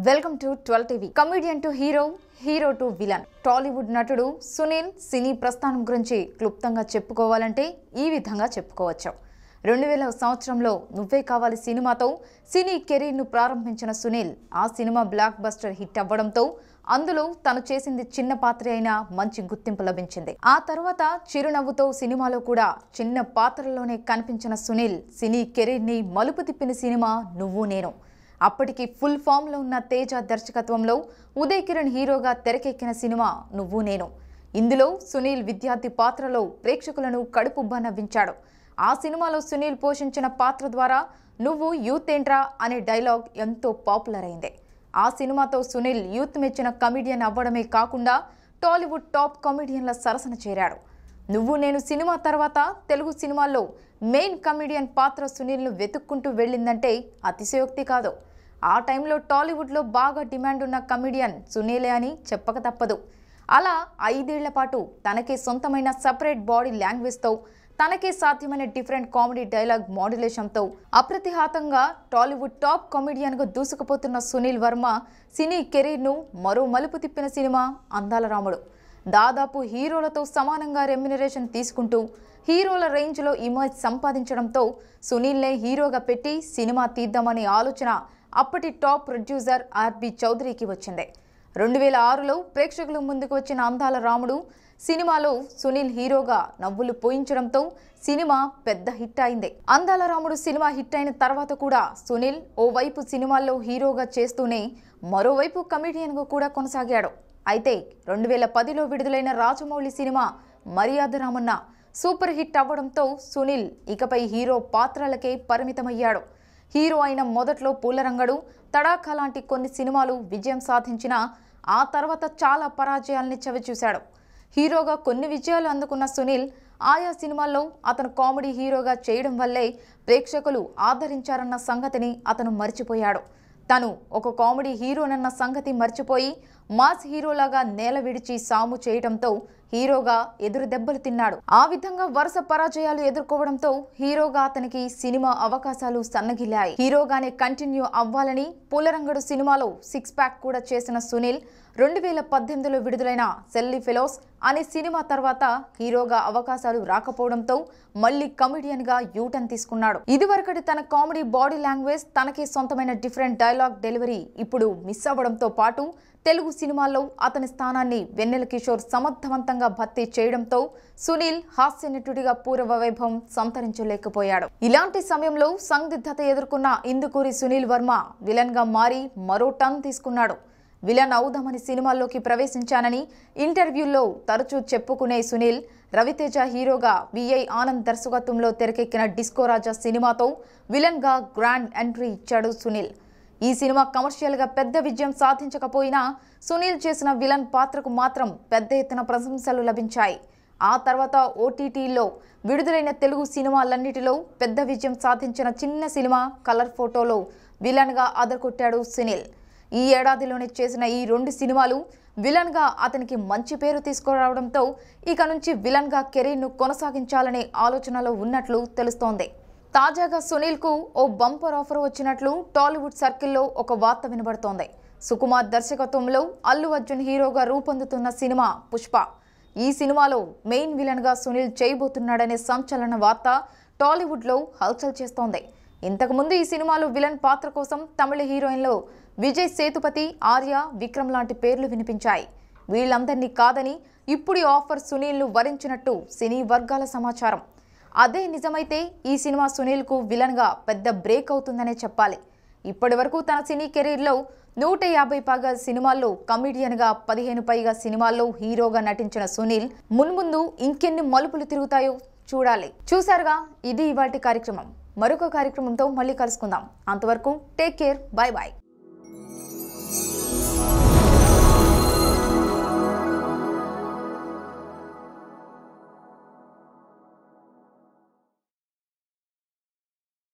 welcome to twelve TV comedian to hero hero to villain Tollywood నటుడు సునీల్ సినీ ప్రస్థానం గురించి క్లుప్తంగా చెప్పుకోవాలంటే ఈ విధంగా చెప్పుకోవచ్చు రెండు వేల సంవత్సరంలో నువ్వే కావాలి సినిమాతో సినీ కెరీర్ను ప్రారంభించిన సునీల్ ఆ సినిమా బ్లాక్ బస్టర్ హిట్ అవ్వడంతో అందులో తను చేసింది చిన్న పాత్ర అయినా మంచి గుర్తింపు లభించింది ఆ తర్వాత చిరునవ్వుతో సినిమాలో కూడా చిన్న పాత్రలోనే కనిపించిన సునీల్ సినీ కెరీర్ని మలుపు తిప్పిన సినిమా నువ్వు నేను అప్పటికి ఫుల్ ఫామ్లో ఉన్న తేజ దర్శకత్వంలో ఉదయ్ కిరణ్ హీరోగా తెరకెక్కిన సినిమా నువ్వు నేను ఇందులో సునీల్ విద్యార్థి పాత్రలో ప్రేక్షకులను కడుపుబ్బ నవ్వించాడు ఆ సినిమాలో సునీల్ పోషించిన పాత్ర ద్వారా నువ్వు యూత్ ఏంట్రా అనే డైలాగ్ ఎంతో పాపులర్ అయింది ఆ సినిమాతో సునీల్ యూత్ మెచ్చిన కమిడియన్ అవ్వడమే కాకుండా టాలీవుడ్ టాప్ కమిడియన్ల సరసన చేరాడు నువ్వు నేను సినిమా తర్వాత తెలుగు సినిమాల్లో మెయిన్ కమిడియన్ పాత్ర సునీల్ను వెతుక్కుంటూ వెళ్ళిందంటే అతిశయోక్తి కాదు ఆ టైంలో టాలీవుడ్లో బాగా డిమాండ్ ఉన్న కమిడియన్ సునీలే అని చెప్పక తప్పదు అలా ఐదేళ్ల పాటు తనకే సొంతమైన సపరేట్ బాడీ లాంగ్వేజ్తో తనకే సాధ్యమైన డిఫరెంట్ కామెడీ డైలాగ్ మాడ్యులేషన్తో అప్రతిహాతంగా టాలీవుడ్ టాప్ కామెడియన్గా దూసుకుపోతున్న సునీల్ వర్మ సినీ కెరీర్ను మరో మలుపు తిప్పిన సినిమా అందాల రాముడు దాదాపు హీరోలతో సమానంగా రెమ్యునరేషన్ తీసుకుంటూ హీరోల రేంజ్లో ఇమేజ్ సంపాదించడంతో సునీల్నే హీరోగా పెట్టి సినిమా తీద్దామనే ఆలోచన అప్పటి టాప్ ప్రొడ్యూసర్ ఆర్బి చౌదరికి వచ్చింది రెండు వేల ఆరులో ప్రేక్షకుల ముందుకు వచ్చిన అందాల రాముడు సినిమాలో సునీల్ హీరోగా నవ్వులు పోయించడంతో సినిమా పెద్ద హిట్ అయింది అందాల రాముడు సినిమా హిట్ అయిన తర్వాత కూడా సునీల్ ఓవైపు సినిమాల్లో హీరోగా చేస్తూనే మరోవైపు కమెడియన్గా కూడా కొనసాగాడు అయితే రెండు వేల పదిలో విడుదలైన రాజమౌళి సినిమా మర్యాద రామన్న సూపర్ హిట్ అవ్వడంతో సునీల్ ఇకపై హీరో పాత్రలకే పరిమితమయ్యాడు హీరో అయిన మొదట్లో పూలరంగడు తడాఖా లాంటి కొన్ని సినిమాలు విజయం సాధించినా ఆ తర్వాత చాలా పరాజయాల్ని చవిచూశాడు హీరోగా కొన్ని విజయాలు అందుకున్న సునీల్ ఆయా సినిమాల్లో అతను కామెడీ హీరోగా చేయడం వల్లే ప్రేక్షకులు ఆదరించారన్న సంగతిని అతను మర్చిపోయాడు తను ఒక కామెడీ హీరోనన్న సంగతి మర్చిపోయి మాస్ హీరోలాగా నేల విడిచి సాము చేయడంతో హీరోగా ఎదురు దెబ్బలు తిన్నాడు ఆ విధంగా వరుస పరాజయాలు ఎదుర్కోవడంతో హీరోగా అతనికి సినిమా అవకాశాలు సన్నగిల్లాయి హీరోగానే కంటిన్యూ అవ్వాలని పూలరంగడు సినిమాలో సిక్స్ ప్యాక్ కూడా చేసిన సునీల్ రెండు వేల పద్దెనిమిదిలో విడుదలైన సెల్లి ఫెలోస్ అనే సినిమా తర్వాత హీరోగా అవకాశాలు రాకపోవడంతో మళ్ళీ కమెడియన్గా యూటర్న్ తీసుకున్నాడు ఇదివరకటి తన కామెడీ బాడీ లాంగ్వేజ్ తనకే సొంతమైన డిఫరెంట్ డైలాగ్ డెలివరీ ఇప్పుడు మిస్ అవ్వడంతో పాటు తెలుగు సినిమాల్లో అతని స్థానాన్ని వెన్నెల కిషోర్ సమర్థవంతంగా భర్తీ చేయడంతో సునీల్ హాస్య నటుడిగా పూర్వ వైభవం సంతరించలేకపోయాడు ఇలాంటి సమయంలో సందిగ్ధత ఎదుర్కొన్న ఇందుకూరి సునీల్ వర్మ విలన్ గా మారి మరో టర్న్ తీసుకున్నాడు విలన్ అవుదామని సినిమాల్లోకి ప్రవేశించానని ఇంటర్వ్యూల్లో తరచూ చెప్పుకునే సునీల్ రవితేజ హీరోగా విఐ ఆనంద్ దర్శకత్వంలో తెరకెక్కిన డిస్కో రాజా సినిమాతో విలన్గా గ్రాండ్ ఎంట్రీ ఇచ్చాడు సునీల్ ఈ సినిమా కమర్షియల్గా పెద్ద విజయం సాధించకపోయినా సునీల్ చేసిన విలన్ పాత్రకు మాత్రం పెద్ద ఎత్తున ప్రశంసలు లభించాయి ఆ తర్వాత ఓటీటీలో విడుదలైన తెలుగు సినిమాలన్నిటిలో పెద్ద విజయం సాధించిన చిన్న సినిమా కలర్ ఫోటోలో విలన్గా అదరకొట్టాడు సునీల్ ఈ ఏడాదిలోనే చేసిన ఈ రెండు సినిమాలు విలన్గా అతనికి మంచి పేరు తీసుకురావడంతో ఇక నుంచి విలన్గా కెరీర్ను కొనసాగించాలనే ఆలోచనలో ఉన్నట్లు తెలుస్తోంది తాజాగా సునీల్కు ఓ బంపర్ ఆఫర్ వచ్చినట్లు టాలీవుడ్ సర్కిల్లో ఒక వార్త వినబడుతోంది సుకుమార్ దర్శకత్వంలో అల్లు అర్జున్ హీరోగా రూపొందుతున్న సినిమా పుష్ప ఈ సినిమాలో మెయిన్ విలన్గా సునీల్ చేయబోతున్నాడనే సంచలన వార్త టాలీవుడ్లో హల్చల్ చేస్తోంది ఇంతకుముందు ఈ సినిమాలో విలన్ పాత్ర కోసం తమిళ హీరోయిన్లో విజయ్ సేతుపతి ఆర్య విక్రమ్ లాంటి పేర్లు వినిపించాయి వీళ్ళందరినీ కాదని ఇప్పుడు ఈ ఆఫర్ సునీల్ను వరించినట్టు సినీ వర్గాల సమాచారం అదే నిజమైతే ఈ సినిమా సునీల్కు విలన్గా పెద్ద బ్రేక్ అవుతుందనే చెప్పాలి ఇప్పటి వరకు తన సినీ కెరీర్లో నూట యాభై పైగా సినిమాల్లో కమిడియన్గా పదిహేను పైగా సినిమాల్లో హీరోగా నటించిన సునీల్ మున్ముందు ఇంకెన్ని మలుపులు తిరుగుతాయో చూడాలి చూసారుగా ఇది ఇవాటి కార్యక్రమం మరొక కార్యక్రమంతో మళ్ళీ కలుసుకుందాం అంతవరకు టేక్ కేర్ బాయ్ బాయ్